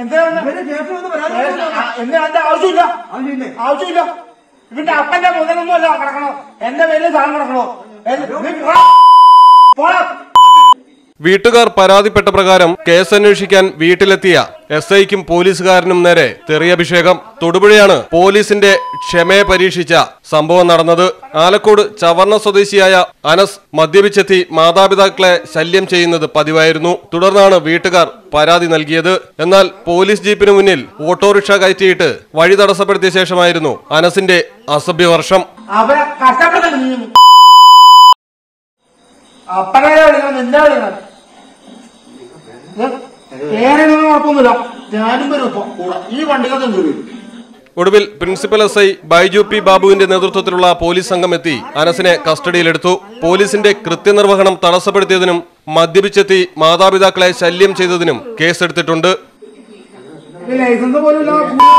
എന്തിനാ വന്നെ? ഇവന്റെ ജ്യേഷ്ഠൻ വന്ന് പരാതി ഏ, കൊടുത്തു. ആ, എന്തിനാ എന്റെ ആവശ്യമില്ല ആവശ്യമില്ലേ? ആവശ്യമില്ല ഇവന്റെ അപ്പന്റെ മുതലൊന്നും അല്ല കിടക്കണോ എന്റെ പേരിൽ സാധനം കിടക്കണോ ഏ, നീ പോടാ. പോടാ വീട്ടുകാർ പരാതിപ്പെട്ട പ്രകാരം കേസന്വേഷിക്കാൻ വീട്ടിലെത്തിയ എസ് ഐക്കും പോലീസുകാരനും നേരെ തെറിയഭിഷേകം തൊടുപുഴയാണ് പോലീസിന്റെ ക്ഷമയെ പരീക്ഷിച്ച സംഭവം നടന്നത് ആലക്കോട് ചവർണ സ്വദേശിയായ അനസ് മദ്യപിച്ചെത്തി മാതാപിതാക്കളെ ശല്യം ചെയ്യുന്നത് പതിവായിരുന്നു തുടർന്നാണ് വീട്ടുകാർ പരാതി നൽകിയത് എന്നാൽ പോലീസ് ജീപ്പിന് മുന്നിൽ ഓട്ടോറിക്ഷ കയറ്റിയിട്ട് വഴി തടസ്സപ്പെടുത്തിയ ശേഷമായിരുന്നു അനസിന്റെ അസഭ്യവർഷം അവരെ കഷ്ടപ്പെട്ടത് നീ അപ്പനെ വിളിക്കണം നിന്നെ വിളിക്കണം ഏറെ കുഴപ്പമൊന്നുമില്ല ഞാനും വരും ഇപ്പൊ കൂടെ ഈ വണ്ടിക്കകത്ത് എന്ത് വരും ഒടുവിൽ principal S I Baiju P ബാബുവിന്റെ നേതൃത്വത്തിലുള്ള പോലീസ് സംഘം എത്തി അനസിനെ കസ്റ്റഡിയിലെടുത്തു പോലീസിന്റെ കൃത്യനിർവഹണം തടസ്സപ്പെടുത്തിയതിനും മദ്യപിച്ചെത്തി മാതാപിതാക്കളെ ശല്യം ചെയ്തതിനും കേസെടുത്തിട്ടുണ്ട് ഈ ലൈസൻസ് പോലും ഇല്ല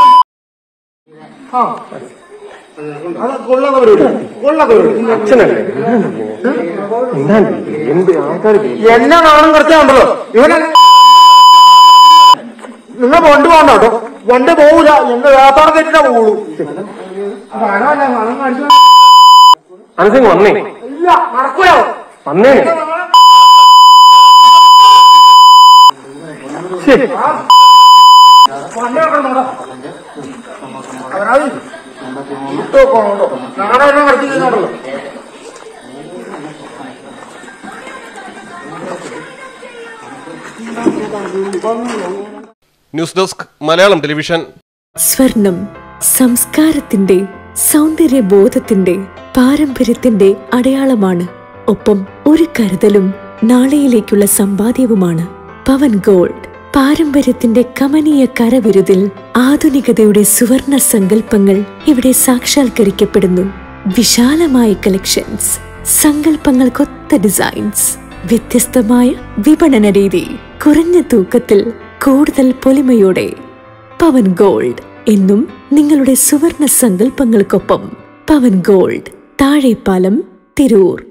ആ അത് കൊള്ളാതെ പരിപാടി കൊള്ളാതെ പരിപാടി എന്നെ നാണം കുറച്ചുണ്ടല്ലോ ഇവനെ നിങ്ങൾ വണ്ടി പോകണ്ട കേട്ടോ വണ്ടി പോകൂല എന്റെ വ്യാപാരം തെറ്റിനെ പോകുള്ളൂ പണമല്ല പണം കാണിച്ചു അനസിങ് വന്നേ ഇല്ല നടക്കൂല വന്നേ വണ്ടി വെക്കണം അവരാതി ഇട്ടോ പോകണ്ടോ നാളെ എന്നെ നടത്തി കഴിഞ്ഞോണ്ടല്ലോ ന്യൂസ് ഡെസ്ക് മലയാളം ടെലിവിഷൻ സ്വർണം സംസ്കാരത്തിന്റെ സൗന്ദര്യബോധത്തിന്റെ പാരമ്പര്യത്തിന്റെ അടയാളമാണ് ഒപ്പം ഒരു കരുതലും നാളെയിലേക്കുള്ള സമ്പാദ്യവുമാണ് പവൻ ഗോൾഡ് പാരമ്പര്യത്തിന്റെ കമനീയ കരവിരുതിൽ ആധുനികതയുടെ സുവർണ സങ്കല്പങ്ങൾ ഇവിടെ സാക്ഷാത്കരിക്കപ്പെടുന്നു വിശാലമായ കളക്ഷൻസ് സങ്കല്പങ്ങൾക്കൊത്ത ഡിസൈൻസ് വ്യത്യസ്തമായ വിപണന രീതി കുറഞ്ഞ തൂക്കത്തിൽ കൂടുതൽ പൊലിമയോടെ പവൻ ഗോൾഡ് എന്നും നിങ്ങളുടെ സുവർണ സങ്കല്പങ്ങൾക്കൊപ്പം പവൻ ഗോൾഡ് താഴെപ്പാലം തിരൂർ